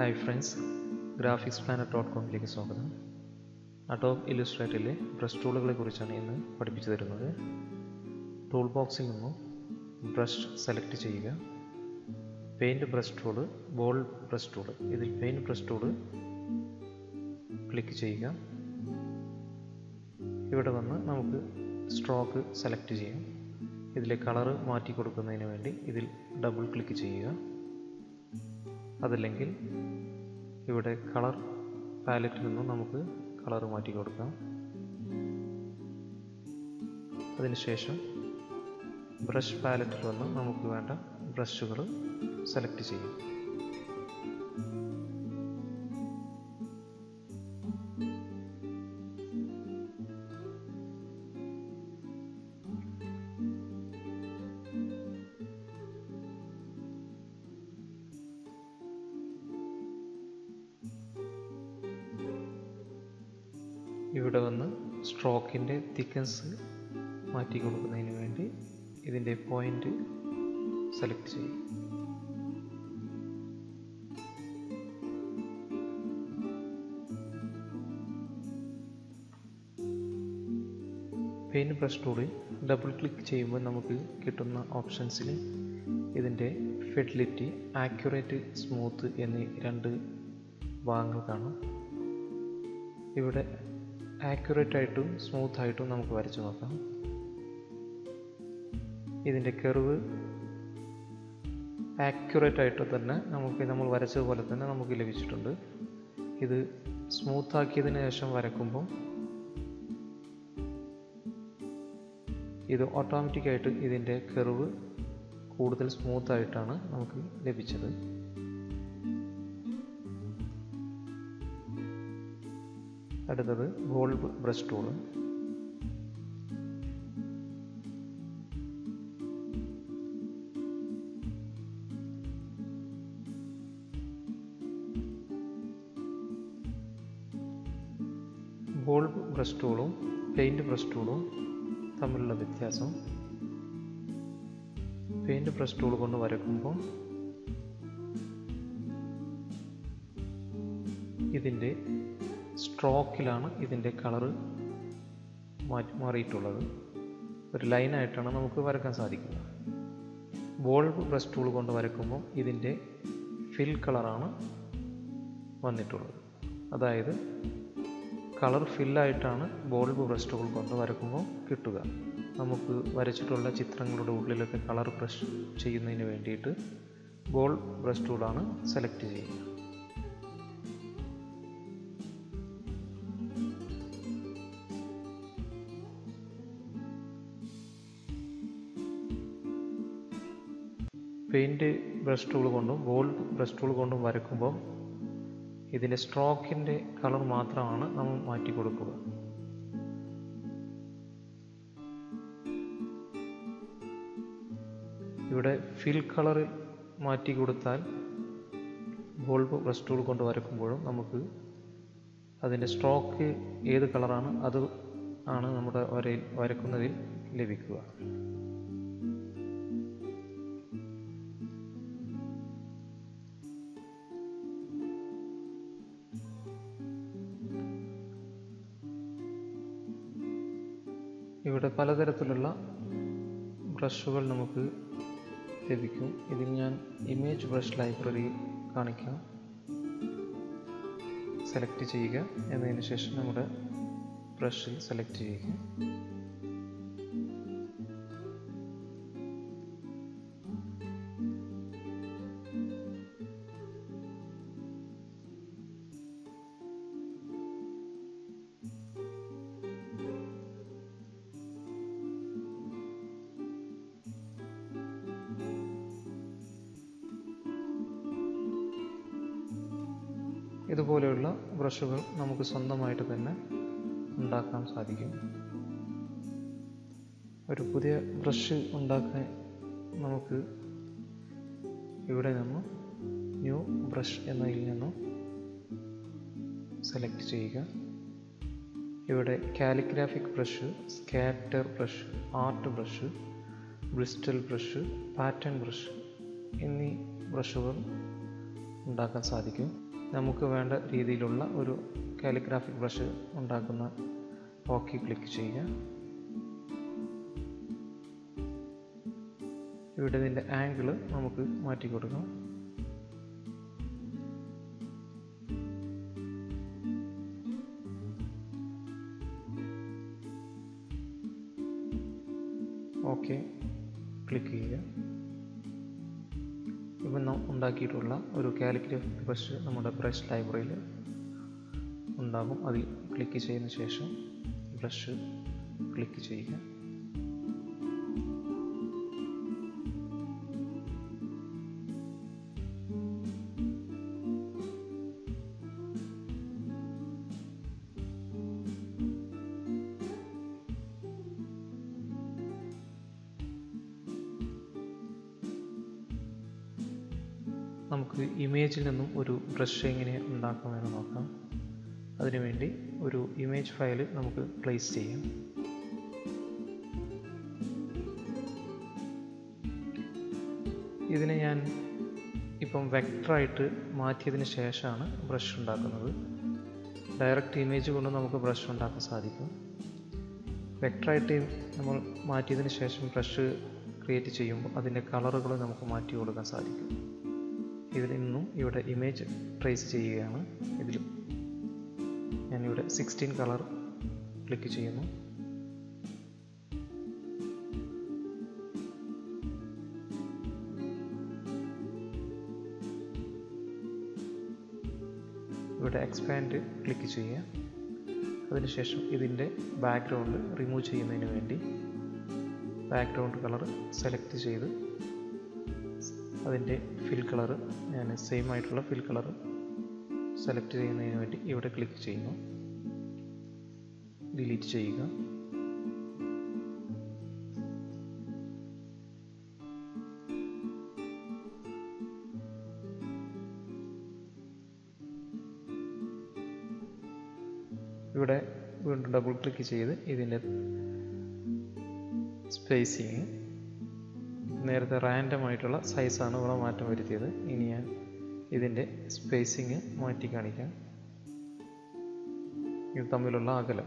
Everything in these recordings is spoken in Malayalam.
hi friends graphics planet dot കോമിലേക്ക് സ്വാഗതം അഡോബ് ഇല്ലുസ്ട്രേറ്ററിലെ ബ്രഷ് ടൂളുകളെ കുറിച്ചാണ് ഇന്ന് പഠിപ്പിച്ചു തരുന്നത് ടൂൾ ബോക്സിൽ നിന്നും ബ്രഷ് സെലക്ട് ചെയ്യുക paint brush tool blob brush tool ഇതിൽ പെയിൻറ് ബ്രഷ് ടൂള് ക്ലിക്ക് ചെയ്യുക ഇവിടെ വന്ന് നമുക്ക് സ്ട്രോക്ക് സെലക്ട് ചെയ്യാം ഇതിലെ കളറ് മാറ്റി കൊടുക്കുന്നതിന് വേണ്ടി ഇതിൽ ഡബിൾ ക്ലിക്ക് ചെയ്യുക അതല്ലെങ്കിൽ ഇവിടെ കളർ പാലറ്റിൽ നിന്നും നമുക്ക് കളർ മാറ്റി കൊടുക്കാം അതിനുശേഷം ബ്രഷ് പാലറ്റിൽ വന്ന് നമുക്ക് വേണ്ട ബ്രഷുകൾ സെലക്ട് ചെയ്യാം ഇവിടെ വന്ന് സ്ട്രോക്കിൻ്റെ തിക്കൻസ് മാറ്റി കൊടുക്കുന്നതിന് വേണ്ടി ഇതിൻ്റെ പോയിൻ്റ് സെലക്ട് ചെയ്യും പെയിൻറ് ബ്രഷ് ടൂളിൽ ഡബിൾ ക്ലിക്ക് ചെയ്യുമ്പോൾ നമുക്ക് കിട്ടുന്ന ഓപ്ഷൻസിൽ ഇതിൻ്റെ ഫെഡിലിറ്റി ആക്യുറേറ്റ് സ്മൂത്ത് എന്നീ രണ്ട് ഭാഗങ്ങൾ കാണാം ഇവിടെ ആക്യുറേറ്റ് ആയിട്ടും സ്മൂത്ത് ആയിട്ടും നമുക്ക് വരച്ചു നോക്കാം ഇതിൻ്റെ കെർവ് ആക്യുറേറ്റ് ആയിട്ട് തന്നെ നമുക്ക് നമ്മൾ വരച്ചതുപോലെ തന്നെ നമുക്ക് ലഭിച്ചിട്ടുണ്ട് ഇത് സ്മൂത്ത് ആക്കിയതിന് ശേഷം വരക്കുമ്പോൾ ഇത് ഓട്ടോമാറ്റിക്കായിട്ട് ഇതിൻ്റെ കെർവ് കൂടുതൽ സ്മൂത്ത് ആയിട്ടാണ് നമുക്ക് ലഭിച്ചത് അടുത്തത് blob brush tool blob brush ടൂളും പെയിൻറ് ബ്രഷ് ടൂളും തമ്മിലുള്ള വ്യത്യാസം പെയിൻറ് ബ്രഷ് ടൂൾ കൊണ്ട് വരക്കുമ്പോൾ ഇതിൻ്റെ സ്ട്രോക്കിലാണ് ഇതിൻ്റെ കളറ് മാറ്റി മാറിയിട്ടുള്ളത് ഒരു ലൈനായിട്ടാണ് നമുക്ക് വരക്കാൻ സാധിക്കുന്നത് ബോൾ ബ്രഷ് ടൂൾ കൊണ്ട് വരക്കുമ്പോൾ ഇതിൻ്റെ ഫിൽ കളറാണ് വന്നിട്ടുള്ളത് അതായത് കളർ ഫില്ലായിട്ടാണ് ബോൾബ് ബ്രഷ് ടൂൾ കൊണ്ട് വരക്കുമ്പോൾ കിട്ടുക നമുക്ക് വരച്ചിട്ടുള്ള ചിത്രങ്ങളുടെ ഉള്ളിലൊക്കെ കളർ ബ്രഷ് ചെയ്യുന്നതിന് വേണ്ടിയിട്ട് ബോൾ ബ്രഷ് ടൂളാണ് സെലക്ട് ചെയ്യുക പെയിൻറ് ബ്രഷ് ടൂൾ കൊണ്ടും ബോൾ ബ്രഷ് ടൂൾ കൊണ്ടും വരക്കുമ്പോൾ ഇതിൻ്റെ സ്ട്രോക്കിൻ്റെ കളർ മാത്രമാണ് നമ്മൾ മാറ്റി കൊടുക്കുക ഇവിടെ ഫിൽ കളർ മാറ്റി കൊടുത്താൽ ബോൾബ് ബ്രഷ് ടൂൾ കൊണ്ട് വരക്കുമ്പോഴും നമുക്ക് അതിൻ്റെ സ്ട്രോക്ക് ഏത് കളറാണ് അത് ആണ് നമ്മുടെ വരയിൽ വരക്കുന്നതിൽ ലഭിക്കുക ഇവിടെ പലതരത്തിലുള്ള ബ്രഷുകൾ നമുക്ക് ലഭിക്കും ഇതിൽ ഞാൻ ഇമേജ് ബ്രഷ് ലൈബ്രറി കാണിക്കാം സെലക്ട് ചെയ്യുക എന്നതിന് ശേഷം നമ്മുടെ ബ്രഷിൽ സെലക്ട് ചെയ്യുക ഇതുപോലെയുള്ള ബ്രഷുകൾ നമുക്ക് സ്വന്തമായിട്ട് തന്നെ ഉണ്ടാക്കാൻ സാധിക്കും ഒരു പുതിയ ബ്രഷ് ഉണ്ടാക്കാൻ നമുക്ക് ഇവിടെ നിന്നും ന്യൂ ബ്രഷ് എന്നതിൽ നിന്നും സെലക്ട് ചെയ്യുക ഇവിടെ calligraphic brush scatter brush art brush bristle brush pattern brush എന്നീ ബ്രഷുകൾ ഉണ്ടാക്കാൻ സാധിക്കും നമുക്ക് വേണ്ട രീതിയിലുള്ള ഒരു കാലിഗ്രാഫിക് ബ്രഷ് ഉണ്ടാക്കുന്ന ഓക്കെ ക്ലിക്ക് ചെയ്യുക ഇവിടെ ഇതിൻ്റെ ആംഗിൾ നമുക്ക് മാറ്റി കൊടുക്കാം ഓക്കെ ക്ലിക്ക് ചെയ്യുക ഇപ്പം നാം ഉണ്ടാക്കിയിട്ടുള്ള ഒരു കാലിഗ്രഫി ബ്രഷ് നമ്മുടെ ബ്രഷ് ലൈബ്രറിയിൽ ഉണ്ടാകും അതിൽ ക്ലിക്ക് ചെയ്തതിന് ശേഷം ബ്രഷ് ക്ലിക്ക് ചെയ്യുക നമുക്ക് ഇമേജിൽ നിന്നും ഒരു ബ്രഷ് എങ്ങനെ ഉണ്ടാക്കാമെന്ന് നോക്കാം അതിനുവേണ്ടി ഒരു ഇമേജ് ഫയൽ നമുക്ക് പ്ലേസ് ചെയ്യാം ഇതിനെ ഞാൻ ഇപ്പം വെക്ടറായിട്ട് മാറ്റിയതിന് ശേഷമാണ് ബ്രഷ് ഉണ്ടാക്കുന്നത് ഡയറക്റ്റ് ഇമേജ് കൊണ്ട് നമുക്ക് ബ്രഷ് ഉണ്ടാക്കാൻ സാധിക്കും വെക്ടറായിട്ട് നമ്മൾ മാറ്റിയതിന് ശേഷം ബ്രഷ് ക്രിയേറ്റ് ചെയ്യുമ്പോൾ അതിൻ്റെ കളറുകൾ നമുക്ക് മാറ്റി കൊടുക്കാൻ സാധിക്കും ഇതിൽ നിന്നും ഇവിടെ ഇമേജ് ട്രേസ് ചെയ്യുകയാണ് ഇതിൽ ഞാനിവിടെ സിക്സ്റ്റീൻ കളർ ക്ലിക്ക് ചെയ്യുന്നു ഇവിടെ എക്സ്പാൻഡ് ക്ലിക്ക് ചെയ്യുക അതിനുശേഷം ഇതിൻ്റെ ബാക്ക്ഗ്രൗണ്ട് റിമൂവ് ചെയ്യുന്നതിന് വേണ്ടി ബാക്ക്ഗ്രൗണ്ട് കളർ സെലക്ട് ചെയ്ത് അതിൻ്റെ ഫിൽ കളർ ഞാൻ സെയിം ആയിട്ടുള്ള ഫിൽ കളർ സെലക്ട് ചെയ്യുന്നതിന് വേണ്ടി ഇവിടെ ക്ലിക്ക് ചെയ്യുന്നു ഡിലീറ്റ് ചെയ്യുക ഇവിടെ വീണ്ടും ഡബിൾ ക്ലിക്ക് ചെയ്ത് ഇതിൻ്റെ സ്പേസിങ് നേരത്തെ റാൻഡം ആയിട്ടുള്ള സൈസാണ് ഇവിടെ മാറ്റം വരുത്തിയത് ഇനി ഞാൻ ഇതിൻ്റെ സ്പേസിങ് മാറ്റി കാണിക്കാം ഇത് തമ്മിലുള്ള അകലം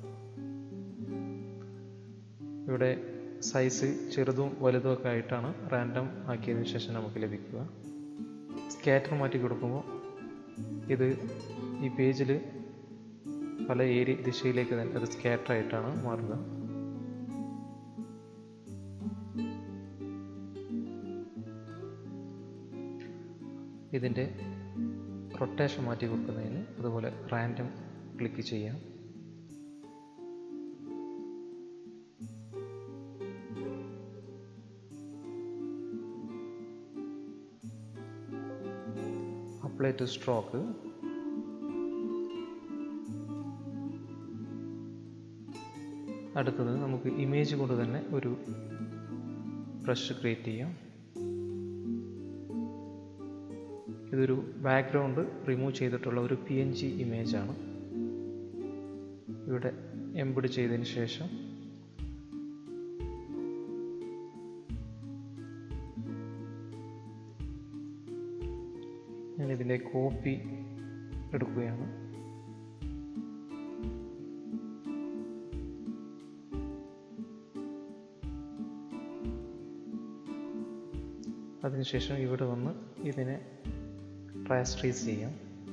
ഇവിടെ സൈസ് ചെറുതും വലുതും ഒക്കെ ആയിട്ടാണ് റാൻഡം ആക്കിയതിനു ശേഷം നമുക്ക് ലഭിക്കുക സ്കാറ്റർ മാറ്റി കൊടുക്കുമ്പോൾ ഇത് ഈ പേജിൽ പല ഏരിയ ദിശയിലേക്ക് തന്നെ അത് സ്കാറ്റർ ആയിട്ടാണ് മാറുക ഇതിൻ്റെ റൊട്ടേഷൻ മാറ്റി കൊടുക്കുന്നതിന് അതുപോലെ റാൻഡം ക്ലിക്ക് ചെയ്യാം അപ്ലൈ ടു സ്ട്രോക്ക് അടുത്തത് നമുക്ക് ഇമേജ് കൊണ്ട് തന്നെ ഒരു ബ്രഷ് ക്രിയേറ്റ് ചെയ്യാം ഇതൊരു ബാക്ക്ഗ്രൗണ്ട് റിമൂവ് ചെയ്തിട്ടുള്ള ഒരു പി എൻ ജി ഇമേജാണ് ഇവിടെ എംബിഡ് ചെയ്തതിന് ശേഷം ഞാൻ ഇതിൻ്റെ കോപ്പി എടുക്കുകയാണ് അതിനുശേഷം ഇവിടെ വന്ന് ഇതിനെ ട്രാൻസ്ട്രീസ് ചെയ്യാം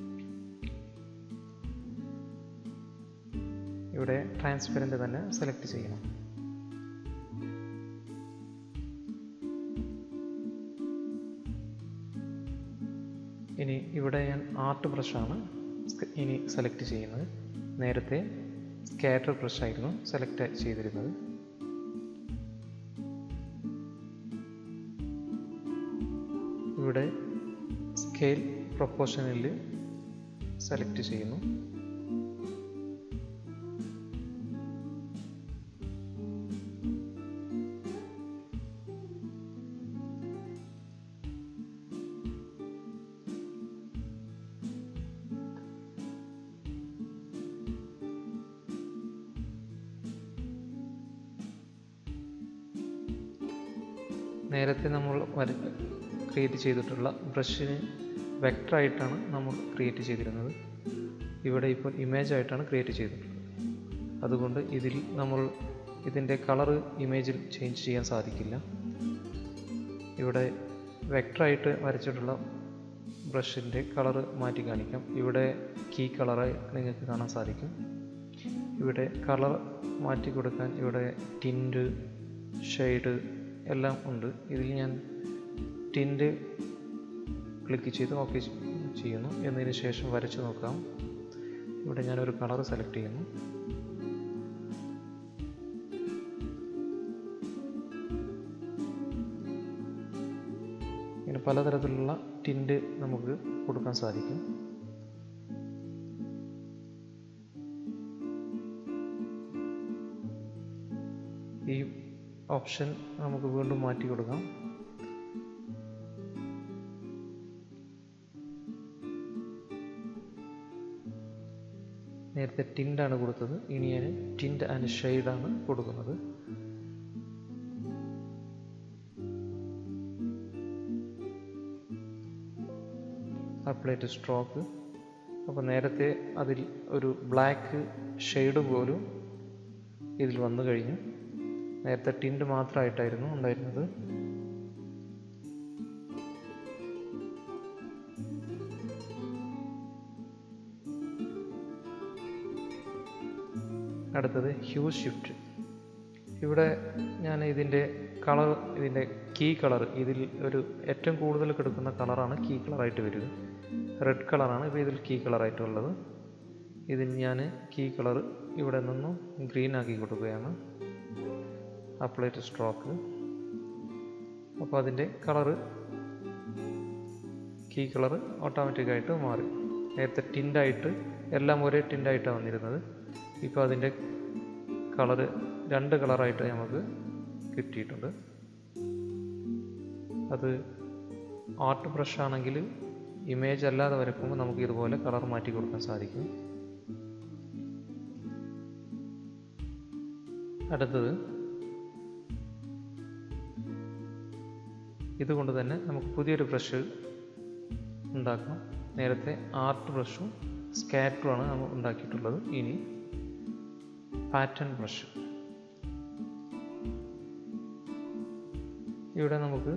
ഇവിടെ ട്രാൻസ്പെറൻറ്റ് തന്നെ സെലക്ട് ചെയ്യണം ഇനി ഇവിടെ ഞാൻ ആർട്ട് ബ്രഷാണ് ഇനി സെലക്ട് ചെയ്യുന്നത് നേരത്തെ സ്കാറ്റർ ബ്രഷ് ആയിരുന്നു സെലക്ട് ചെയ്തിരുന്നത് ഇവിടെ സ്കെയിൽ പ്രൊപ്പോർഷനിൽ സെലക്ട് ചെയ്യുന്നു നേരത്തെ നമ്മൾ വര ക്രിയേറ്റ് ചെയ്തിട്ടുള്ള ബ്രഷിന് വെക്ടറായിട്ടാണ് നമ്മൾ ക്രിയേറ്റ് ചെയ്തിരുന്നത് ഇവിടെ ഇപ്പോൾ ഇമേജ് ആയിട്ടാണ് ക്രിയേറ്റ് ചെയ്തിട്ടുള്ളത് അതുകൊണ്ട് ഇതിൽ നമ്മൾ ഇതിൻ്റെ കളറ് ഇമേജിൽ ചേഞ്ച് ചെയ്യാൻ സാധിക്കില്ല ഇവിടെ വെക്ടറായിട്ട് വരച്ചിട്ടുള്ള ബ്രഷിൻ്റെ കളറ് മാറ്റി കാണിക്കാം ഇവിടെ കീ കളറായി നിങ്ങൾക്ക് കാണാൻ സാധിക്കും ഇവിടെ കളർ മാറ്റി കൊടുക്കാൻ ഇവിടെ ടിൻറ്റ് ഷെയ്ഡ് എല്ലാം ഉണ്ട് ഇതിൽ ഞാൻ ടിൻറ്റ് ക്ലിക്ക് ചെയ്ത് ഓക്കെ ചെയ്യുന്നു എന്നതിന് ശേഷം വരച്ച് നോക്കാം ഇവിടെ ഞാനൊരു കളർ സെലക്ട് ചെയ്യുന്നു ഇങ്ങനെ പലതരത്തിലുള്ള ടിൻറ്റ് നമുക്ക് കൊടുക്കാൻ സാധിക്കും ഈ ഓപ്ഷൻ നമുക്ക് വീണ്ടും മാറ്റി കൊടുക്കാം നേരത്തെ ടിൻ്റാണ് കൊടുത്തത് ഇനി ഞാൻ ടിൻറ്റ് ആൻഡ് ഷെയ്ഡാണ് കൊടുക്കുന്നത് അപ്ലൈ ടു സ്ട്രോക്ക് അപ്പോൾ നേരത്തെ അതിൽ ഒരു ബ്ലാക്ക് ഷെയ്ഡ് പോലും ഇതിൽ വന്നു കഴിഞ്ഞു നേരത്തെ ടിൻറ്റ് മാത്രമായിട്ടായിരുന്നു ഉണ്ടായിരുന്നത് അടുത്തത് ഹ്യൂ ഷിഫ്റ്റ് ഇവിടെ ഞാൻ ഇതിൻ്റെ കളർ ഇതിൻ്റെ കീ കളർ ഇതിൽ ഒരു ഏറ്റവും കൂടുതൽ കിടക്കുന്ന കളറാണ് കീ കളറായിട്ട് വരിക റെഡ് കളറാണ് ഇപ്പോൾ ഇതിൽ കീ കളറായിട്ടുള്ളത് ഇതിൽ ഞാൻ കീ കളർ ഇവിടെ നിന്നും ഗ്രീൻ ആക്കി കൊടുക്കുകയാണ് അപ്ലൈ ടു സ്ട്രോക്ക് അപ്പോൾ അതിൻ്റെ കളറ് കീ കളർ ഓട്ടോമാറ്റിക്കായിട്ട് മാറി നേരത്തെ ടിൻഡായിട്ട് എല്ലാം ഒരേ ടിൻഡായിട്ടാണ് വന്നിരുന്നത് ഇപ്പോൾ അതിൻ്റെ കളറ് രണ്ട് കളറായിട്ട് നമുക്ക് കിട്ടിയിട്ടുണ്ട് അത് ആർട്ട് ബ്രഷ് ആണെങ്കിൽ ഇമേജ് അല്ലാതെ വരക്കുമ്പോൾ നമുക്ക് ഇതുപോലെ കളർ മാറ്റി കൊടുക്കാൻ സാധിക്കും അടുത്തത് ഇതുകൊണ്ട് തന്നെ നമുക്ക് പുതിയൊരു ബ്രഷ് ഉണ്ടാക്കാം നേരത്തെ ആർട്ട് ബ്രഷും സ്കാറ്ററുമാണ് നമ്മൾ ഉണ്ടാക്കിയിട്ടുള്ളത് ഇനി പാറ്റേൺ ബ്രഷ് ഇവിടെ നമുക്ക്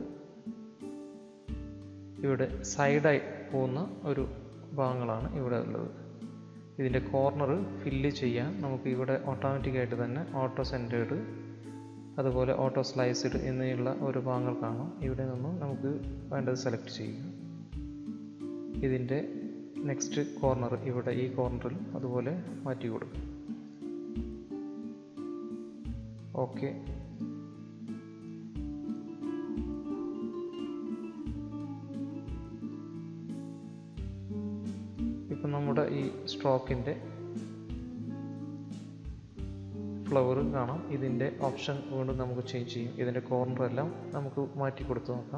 ഇവിടെ സൈഡായി പോകുന്ന ഒരു ഭാഗങ്ങളാണ് ഇവിടെ ഉള്ളത് ഇതിൻ്റെ കോർണർ ഫില്ല് ചെയ്യാൻ നമുക്ക് ഇവിടെ ഓട്ടോമാറ്റിക്കായിട്ട് തന്നെ ഓട്ടോ സെൻറ്റേഡ് അതുപോലെ ഓട്ടോ സ്ലൈസ്ഡ് എന്നിവയുള്ള ഒരു ഭാഗങ്ങൾ കാണാം ഇവിടെ നിന്ന് നമുക്ക് വേണ്ടത് സെലക്ട് ചെയ്യുക ഇതിൻ്റെ നെക്സ്റ്റ് കോർണർ ഇവിടെ ഈ കോർണറിൽ അതുപോലെ മാറ്റി കൊടുക്കും ഓക്കെ ഇപ്പം നമ്മുടെ ഈ സ്ട്രോക്കിൻ്റെ ഫ്ലവർ കാണാം ഇതിൻ്റെ ഓപ്ഷൻ വീണ്ടും നമുക്ക് ചേഞ്ച് ചെയ്യും ഇതിൻ്റെ കോർണർ എല്ലാം നമുക്ക് മാറ്റി കൊടുത്ത് നോക്കാം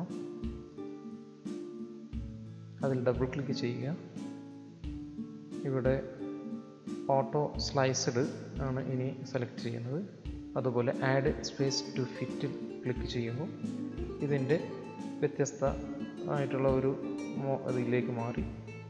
അതിൽ ഡബിൾ ക്ലിക്ക് ചെയ്യുക ഇവിടെ ഓട്ടോ സ്ലൈസ്ഡ് ആണ് ഇനി സെലക്ട് ചെയ്യുന്നത് അതുപോലെ add space to fit click ചെയ്യുമ്പോൾ ഇതിൻ്റെ വ്യത്യസ്ത ആയിട്ടുള്ള ഒരു ഇതിലേക്ക് മാറി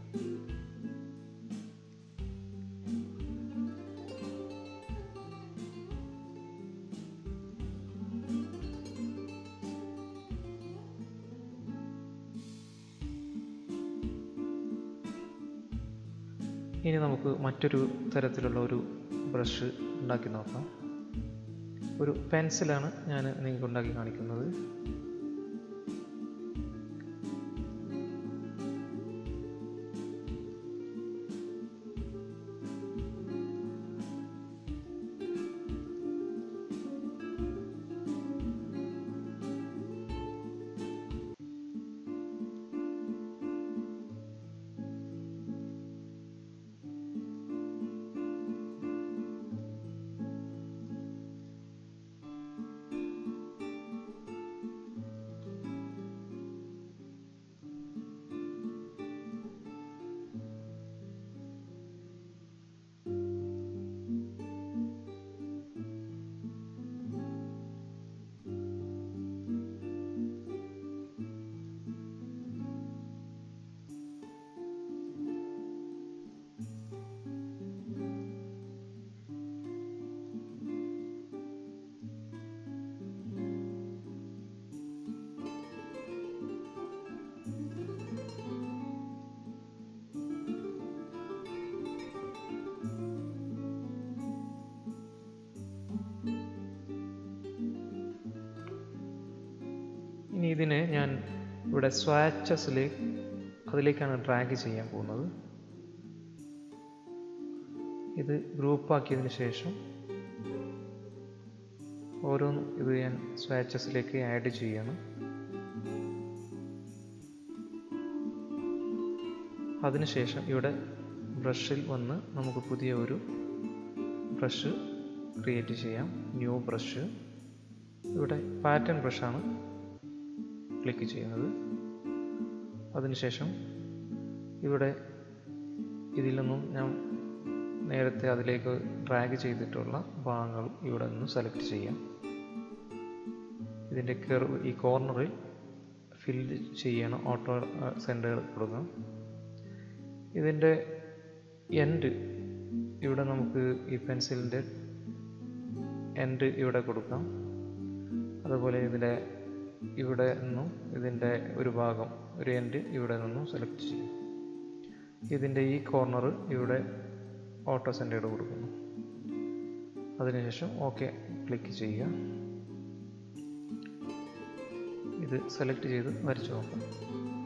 ഇനി നമുക്ക് മറ്റൊരു തരത്തിലുള്ള ഒരു ബ്രഷ് ഉണ്ടാക്കി നോക്കാം ഒരു പെൻസിലാണ് ഞാൻ നിങ്ങൾക്ക് ഉണ്ടാക്കി കാണിക്കുന്നത് ഇനി ഇതിനെ ഞാൻ ഇവിടെ സ്വാച്ചസിലേക്ക് അതിലേക്കാണ് ഡ്രാഗ് ചെയ്യാൻ പോകുന്നത് ഇത് ഗ്രൂപ്പാക്കിയതിന് ശേഷം ഓരോന്നും ഇത് ഞാൻ സ്വാച്ചസിലേക്ക് ആഡ് ചെയ്യണം അതിനുശേഷം ഇവിടെ ബ്രഷിൽ വന്ന് നമുക്ക് പുതിയ ഒരു ബ്രഷ് ക്രിയേറ്റ് ചെയ്യാം ന്യൂ ബ്രഷ് ഇവിടെ പാറ്റേൺ ബ്രഷാണ് ക്ലിക്ക് ചെയ്യുന്നത് അതിനുശേഷം ഇവിടെ ഇതിൽ നിന്നും ഞാൻ നേരത്തെ അതിലേക്ക് ഡ്രാഗ് ചെയ്തിട്ടുള്ള ഭാഗങ്ങൾ ഇവിടെ നിന്ന് സെലക്ട് ചെയ്യാം ഇതിൻ്റെ കെർവ് ഈ കോർണറിൽ ഫില്ല് ചെയ്യണം ഓട്ടോ സെൻറ്റർ കൊടുക്കാം ഇതിൻ്റെ എൻഡ് ഇവിടെ നമുക്ക് ഈ പെൻസിലിൻ്റെ എൻഡ് ഇവിടെ കൊടുക്കാം അതുപോലെ ഇതിൻ്റെ ഇവിടെ നിന്നും ഇതിൻ്റെ ഒരു ഭാഗം ഒരു എൻഡ് ഇവിടെ നിന്നും സെലക്ട് ചെയ്യും ഇതിൻ്റെ ഈ കോർണർ ഇവിടെ ഓട്ടോ സെൻറ്റേഡ് കൊടുക്കുന്നു അതിനുശേഷം ഓക്കെ ക്ലിക്ക് ചെയ്യുക ഇത് സെലക്ട് ചെയ്ത് വരച്ചു നോക്കാം